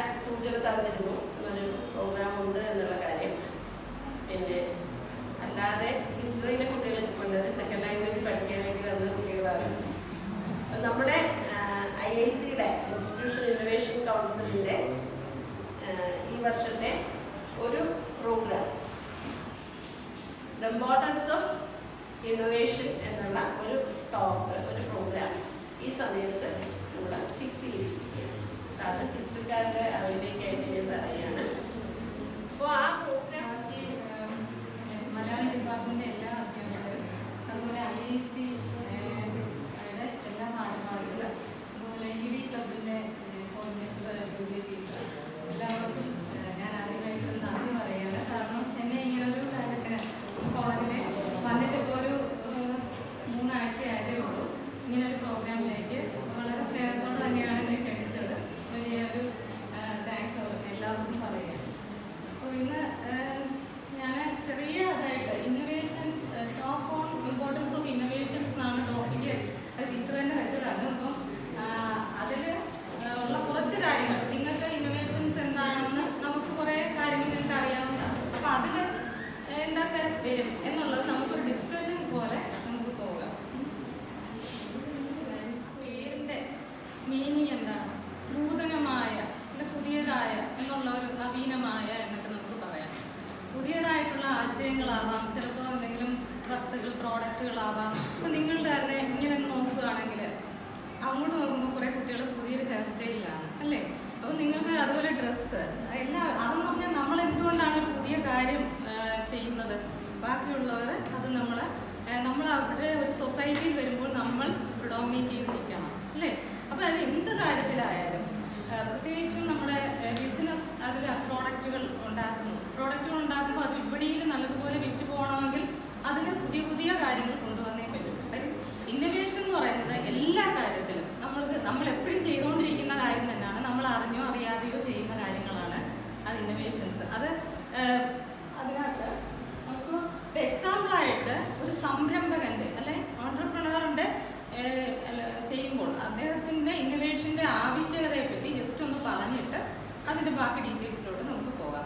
സൂചന തന്നിരുന്നു ഒരു പ്രോഗ്രാം ഉണ്ട് എന്നുള്ള കാര്യം പിന്നെ അല്ലാതെ ഹിസ്റ്ററിയിലെ കുട്ടികൾ കൊണ്ടത് സെക്കൻഡ് ലാംഗ്വേജ് പഠിക്കാനായിട്ട് വന്ന കുട്ടികളാണ് അത് നമ്മുടെ ഐ ഐ സിയുടെ ഇൻസ്റ്റിറ്റ്യൂഷൻ ഇന്നോവേഷൻ കൗൺസിലിൻ്റെ ഈ വർഷത്തെ ഒരു program the importance of innovation എന്നുള്ള ഒരു ടോക്ക് ഒരു പ്രോഗ്രാം ഈ സമയത്ത് നമ്മൾ ഫിക്സ് ചെയ്തിരിക്കുകയാണ് അത് ഹിസ്റ്ററിക്കാരുടെ അറിവിലേക്കായിട്ട് ഞാൻ പറയുകയാണ് അപ്പോൾ ആ പ്രോഗ്രാം ബാക്കി, ഏഹ്, മലയാളം ഡിപ്പാർട്ട്മെന്റ് എല്ലാ അധ്യാപകരും അതുപോലെ ഐ ഐ സി എല്ലാ ഭാരവാഹികൾ അതുപോലെ ഇ ഡി ക്ലബിന്റെ കോർഡിനേറ്റർ ജൂലി ടീച്ചർ എല്ലാവർക്കും ഏഹ്, ഞാൻ ആദ്യമായിട്ട് നന്ദി പറയുകയാണ് കാരണം എന്നെ ഇങ്ങനൊരു കാര്യത്തിന് ഈ കോളേജിൽ വന്നിട്ട് ഇപ്പോൾ ഒരു ഏഹ്, മൂന്നാഴ്ച ആയതേ ഉള്ളൂ ഇങ്ങനൊരു പ്രോഗ്രാമിലേക്ക് വളരെ സ്നേഹത്തോടെ തന്നെയാണ് എന്നെ ക്ഷണിച്ചത് വലിയൊരു താങ്ക്സ് എല്ലാവർക്കും പറയുകയാണ് അപ്പോൾ ഇന്ന് ഞാൻ ചെറിയതായിട്ട് innovations talk on importance of innovations എന്നാണ് ടോപ്പിക്ക് അത് ടീച്ചർ തന്നെ വെച്ചതാണ് അപ്പം അതിൽ ഉള്ള കുറച്ച് കാര്യങ്ങൾ നിങ്ങൾക്ക് ഇന്നോവേഷൻസ് എന്താണെന്ന് നമുക്ക് കുറേ കാര്യങ്ങൾ നിങ്ങൾക്ക് അറിയാവുന്നതാണ് അപ്പോൾ അതിൽ എന്തൊക്കെ വരും എന്നുള്ളത് നമുക്കൊരു ഡിസ്കഷൻ പോലെ നമുക്ക് പോകാം പേരിൻ്റെ മീനിങ് എന്താണ് നൂതനമായ അല്ല പുതിയതായ എന്നുള്ള ഒരു നവീനമായ എന്നൊക്കെ നമുക്ക് പറയാം പുതിയതായിട്ടുള്ള ആശയങ്ങളാവാം ചിലപ്പോൾ എന്തെങ്കിലും വസ്തുക്കൾ പ്രോഡക്റ്റുകളാവാം അപ്പം നിങ്ങളുടെ തന്നെ ഇങ്ങനെ നോക്കുകയാണെങ്കിൽ അങ്ങോട്ട് നോക്കുമ്പോൾ കുറേ കുട്ടികൾ പുതിയൊരു ഹെയർ സ്റ്റൈലിലാണ് അല്ലേ അപ്പോൾ നിങ്ങൾക്ക് അതുപോലെ ഡ്രസ്സ് എല്ലാം അതെന്ന് പറഞ്ഞാൽ നമ്മൾ എന്തുകൊണ്ടാണ് ഒരു പുതിയ കാര്യം ആ, ചെയ്യുന്നത് ബാക്കിയുള്ളവർ അത് നമ്മൾ നമ്മൾ അവരുടെ ഒരു സൊസൈറ്റിയിൽ വരുമ്പോൾ നമ്മൾ പ്രിഡോമിനേറ്റ് ചെയ്ത് നിൽക്കണം അല്ലേ അപ്പോൾ അത് എന്ത് കാര്യത്തിലായാലും ആ, പ്രത്യേകിച്ചും നമ്മുടെ ബിസിനസ് അതിൽ പ്രോഡക്റ്റുകൾ ഉണ്ടാക്കുന്നു പ്രോഡക്റ്റുകൾ ഉണ്ടാക്കുമ്പോൾ അത് വിപണിയിൽ നല്ലതുപോലെ വിറ്റ് പോകണമെങ്കിൽ അതിന് പുതിയ പുതിയ കാര്യങ്ങൾ കൊണ്ടുവന്നേ പറ്റും ദാറ്റ് ഈസ് ഇന്നോവേഷൻ എന്ന് പറയുന്നത് എല്ലാ കാര്യത്തിലും നമ്മൾക്ക് നമ്മൾ എപ്പോഴും ചെയ്തുകൊണ്ടിരിക്കുന്ന കാര്യം തന്നെയാണ് നമ്മൾ അറിഞ്ഞോ അറിയാതെയോ ചെയ്യുന്ന കാര്യങ്ങളാണ് അത് ഇന്നോവേഷൻസ് അത് ഏഹ്, അതിനകത്ത് നമുക്ക് എക്സാമ്പിളായിട്ട് ഒരു സംരംഭകൻ്റെ അല്ലെ ഓൺടർപ്രണറിൻ്റെ ചെയ്യുമ്പോൾ അദ്ദേഹത്തിൻ്റെ ഇന്നോവേഷൻ്റെ ആവശ്യകതയെ പറ്റി ജസ്റ്റ് ഒന്ന് പറഞ്ഞിട്ട് അതിൻ്റെ ബാക്കി ഡീറ്റെയിൽസിലോട്ട് നമുക്ക് പോകാം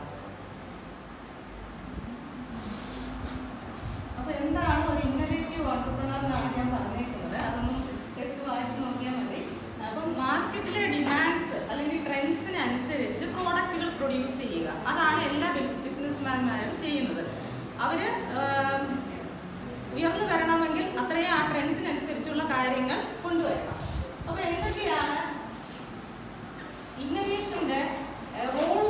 അപ്പൊ എന്താണ് ഒരു ഇന്നോവേറ്റീവ് ഓൺടർപ്രണർ എന്നാണ് ഞാൻ പറഞ്ഞേക്കുന്നത് അതൊന്നും ജസ്റ്റ് വായിച്ചു നോക്കിയാൽ മതി അപ്പം മാർക്കറ്റിലെ ഡിമാൻഡ്സ് അല്ലെങ്കിൽ ട്രെൻഡ്സിന് അനുസരിച്ച് പ്രോഡക്റ്റുകൾ പ്രൊഡ്യൂസ് ചെയ്യുക അതാണ് എല്ലാ ബിസിനസ്മാൻമാരും ചെയ്യുന്നത് അവര് ആം, ഉയർന്നു വരണമെങ്കിൽ അത്രയും ആ ട്രെൻഡ്സിനനുസരിച്ചുള്ള കാര്യങ്ങൾ കൊണ്ടുവരണം അപ്പൊ എന്തൊക്കെയാണ് ഇന്നോവേഷന്റെ റോൾ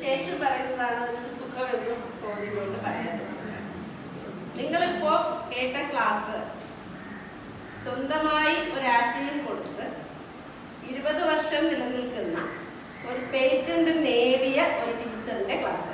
ശേഷം പറയുന്നതാണ് അതിനൊരു സുഖമെന്ന് തോന്നിക്കൊണ്ട് പറയാനുള്ളത് നിങ്ങളിപ്പോ കേട്ട ക്ലാസ് സ്വന്തമായി ഒരാശയം കൊടുത്ത് ഇരുപത് വർഷം നിലനിൽക്കുന്ന ഒരു പേറ്റന്റ് നേടിയ ഒരു ടീച്ചറിന്റെ ക്ലാസ്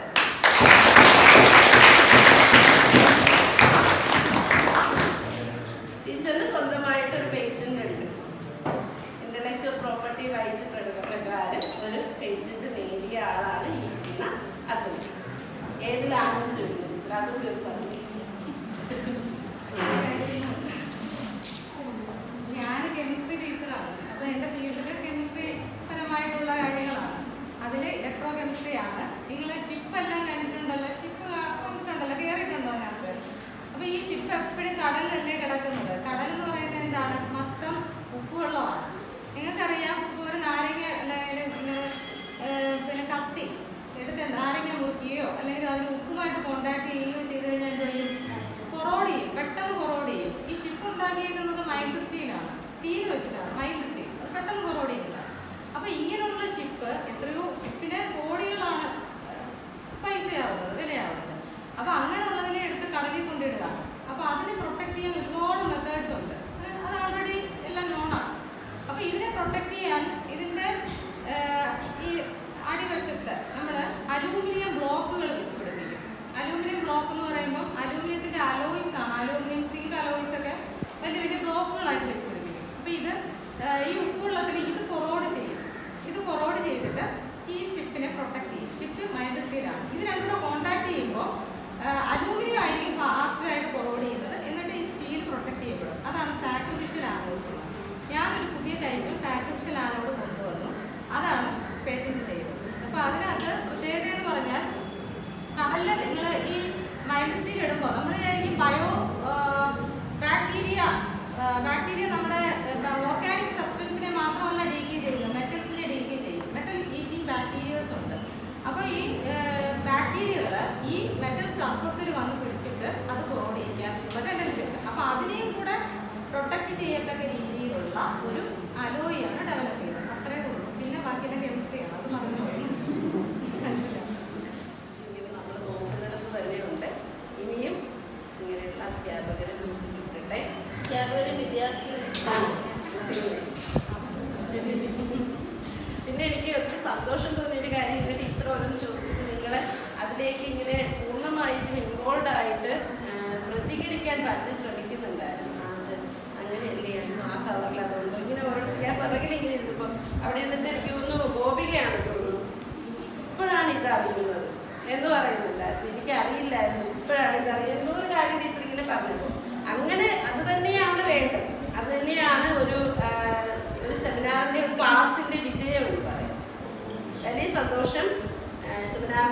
ടീച്ചറിന് സ്വന്തമായിട്ട് ഒരു പേറ്റന്റ് ഉണ്ട് ഇന്റലക്ച്വൽ പ്രോപ്പർട്ടി റൈറ്റ് പ്രകാരം ഒരു പേറ്റന്റ് നേടിയ ആളാണ് ഈ ഇരിക്കുന്ന അസൽ ടീച്ചർ ഏതിലാണെന്ന് ചോദിക്കുന്നു ടീച്ചർ അതുകൂടി ഒന്ന് പറഞ്ഞു ഞാൻ കെമിസ്ട്രി ടീച്ചറാണ് അപ്പോൾ എൻ്റെ ഫീൽഡിൽ കെമിസ്ട്രി പരമായിട്ടുള്ള കാര്യങ്ങളാണ് അതിൽ ഇലക്ട്രോ കെമിസ്ട്രി ആണ് നിങ്ങൾ ഷിപ്പ് എല്ലാം കണ്ടിട്ടുണ്ടല്ലോ ഷിപ്പ് കണ്ടിട്ടുണ്ടല്ലോ കയറിയിട്ടുണ്ടോ അതിനകത്ത് അപ്പോൾ ഈ ഷിപ്പ് എപ്പോഴും കടലിലല്ലേ കിടക്കുന്നത് കടൽ എന്ന് പറയുന്നത് എന്താണ് മൊത്തം ഉപ്പുവെള്ളമാണ് നിങ്ങൾക്കറിയാം ഇപ്പോൾ ഒരു നാരങ്ങ അല്ലെങ്കിൽ ഏഹ്, പിന്നെ കത്തി എടുത്ത് നാരങ്ങ മുറിക്കുകയോ അല്ലെങ്കിൽ അതിന് ഉപ്പുമായിട്ട് കോണ്ടാക്ട് ചെയ്യുകയോ ചെയ്ത് കഴിഞ്ഞാൽ എന്ത് ചെയ്യും കൊറോഡ് ചെയ്യും പെട്ടെന്ന് കൊറോഡ് ചെയ്യും ഈ ഷിപ്പ് ഉണ്ടാക്കിയിരിക്കുന്നത് മൈൽഡ് സ്റ്റീലാണ് സ്റ്റീൽ വെച്ചിട്ടാണ് മൈൽഡ് സ്റ്റീൽ അത് പെട്ടെന്ന് കൊറോഡ് ചെയ്യില്ല അപ്പൊ ഇങ്ങനെയുള്ള ഷിപ്പ് എത്രയോ ഷിപ്പിന് കോടികളാണ് ഏഹ്, പൈസയാവുന്നത് വിലയാവുന്നത് അപ്പൊ അങ്ങനെയുള്ളതിനെ എടുത്ത് കടലിൽ കൊണ്ടിടുകയാണ് അപ്പൊ അതിനെ പ്രൊട്ടക്ട് ചെയ്യാൻ ഒരുപാട് മെത്തേഡ്സ് ഉണ്ട് ഏഹ്, അത് ഓൾറെഡി എല്ലാം നോണാണ് അപ്പൊ ഇതിനെ പ്രൊട്ടക്ട് ചെയ്യാൻ ഇതിന്റെ ഏഹ്, ഈ അടിവശത്ത് നമ്മൾ അലൂമിനിയം ബ്ലോക്കുകൾ വെച്ച് പിടിപ്പിക്കും അലൂമിനിയം ബ്ലോക്ക് എന്ന് പറയുമ്പോൾ അലൂമിനിയത്തിന്റെ അലോയ്സ് ആണ് അലൂമിനിയം സിങ്ക് അലോയ്സ് ഒക്കെ വലിയ വലിയ ബ്ലോക്കുകളായിട്ട് വെച്ച് പിടിപ്പിക്കും അപ്പൊ ഇത് ഏഹ്, ഈ ഉപ്പുവെള്ളത്തിൽ ഇത് കൊറോഡ് ചെയ്യും ഇത് കൊറോഡ് ചെയ്തിട്ട് ഈ ഷിപ്പിനെ പ്രൊട്ടക്ട് ചെയ്യും ഷിപ്പ് മൈൻഡ് സ്റ്റീലാണ് ഇത് രണ്ടും കൂടെ കോണ്ടാക്ട് ചെയ്യുമ്പോൾ അലൂമിനിയം ആയിരിക്കും ഫാസ്റ്റായിട്ട് കൊറോഡ് ചെയ്യുന്നത് എന്നിട്ട് ഈ സ്റ്റീൽ പ്രൊട്ടക്ട് ചെയ്യപ്പെടും അതാണ് സാക്രിഫിഷ്യൽ ആനോഡ്സ് ഞാനൊരു പുതിയ ടൈപ്പിൽ സാക്രിഫിഷ്യൽ ആനോഡ് കൊണ്ടുവന്നു അതാണ് പേറ്റന്റ് ചെയ്തത് അപ്പോൾ അതിനകത്ത് പ്രത്യേകത എന്ന് പറഞ്ഞാൽ കടലിൽ നിങ്ങൾ ഈ മൈൻഡ് സ്റ്റീൽ ഇടുമ്പോൾ നമ്മൾ വിചാരിക്കും ബയോ ബാക്ടീരിയ ബാക്ടീരിയ നമ്മുടെ ഓർഗാനിക് സബ്സ്റ്റൻസിനെ മാത്രമല്ല ഡീക്കേ ചെയ്യുന്നത് മെറ്റൽസിനെ ഡീക്കേ ചെയ്യും മെറ്റൽ ഈറ്റിംഗ് ബാക്ടീരിയസ് ഉണ്ട് അപ്പോൾ ഈ ബാക്ടീരിയകൾ ഈ മെറ്റൽ സർഫസിൽ വന്ന് പിടിച്ചിട്ട് അത് പുറോടിയിക്കാനുള്ള ടെൻഡൻസി ഉണ്ട് അപ്പോൾ അതിനെയും കൂടെ പ്രൊട്ടക്ട് ചെയ്യത്തക്ക രീതിയിലുള്ള ഒരു അലോയാണ് ഡെവലപ്പ് ചെയ്തത് അത്രേ ഉള്ളൂ പിന്നെ ബാക്കിയെല്ലാം കെമിസ്ട്രിയാണ് അത് മറന്നു പോയി. മനസ്സിലായോ? ഇങ്ങനെ നമ്മൾ നോക്കുന്നിടത്ത് തന്നെയുണ്ട് ഇനിയും ഇങ്ങനെയുള്ള അധ്യാപകരെ നമുക്ക് കിട്ടട്ടെ അധ്യാപകരും വിദ്യാർത്ഥികളും പിന്നെ എനിക്ക് ഒത്തിരി സന്തോഷം തോന്നിയൊരു കാര്യം ഇങ്ങനെ ടീച്ചർ ഓരോന്ന് ചോദിച്ചിട്ട് നിങ്ങൾ അതിലേക്ക് ഇങ്ങനെ പൂർണ്ണമായിട്ടും ഇൻവോൾവ് ആയിട്ട് ആ, പ്രതികരിക്കാൻ പറ്റി ശ്രമിക്കുന്നുണ്ടായിരുന്നു ആ, അത് അങ്ങനെയല്ലേ അന്ന് ആ കവറിൽ അതുകൊണ്ട് ഇങ്ങനെ ഓരോ ഞാൻ പിറകിൽ ഇങ്ങനെ ഇരുന്നപ്പോൾ അവിടെ ഇരുന്നിട്ട് എനിക്ക് തോന്നുന്നു ഗോപികയാണ് തോന്നുന്നു ഇപ്പോഴാണ് ഇത് അറിയുന്നത് എന്ന് പറയുന്നുണ്ടായിരുന്നു എനിക്ക് അറിയില്ലായിരുന്നു ഇപ്പോഴാണ് ഇത് അറിയുന്നത് എന്തോ ഒരു കാര്യം ടീച്ചർ ഇങ്ങനെ പറഞ്ഞത് അങ്ങനെ അത് തന്നെയാണ് വേണ്ടത് അത് തന്നെയാണ് ഒരു ആ, ഒരു സെമിനാറിന്റെ ഒരു ക്ലാസിന്റെ വിജയം എന്ന് പറയുന്നത് വലിയ സന്തോഷം ആ, സെമിനാർ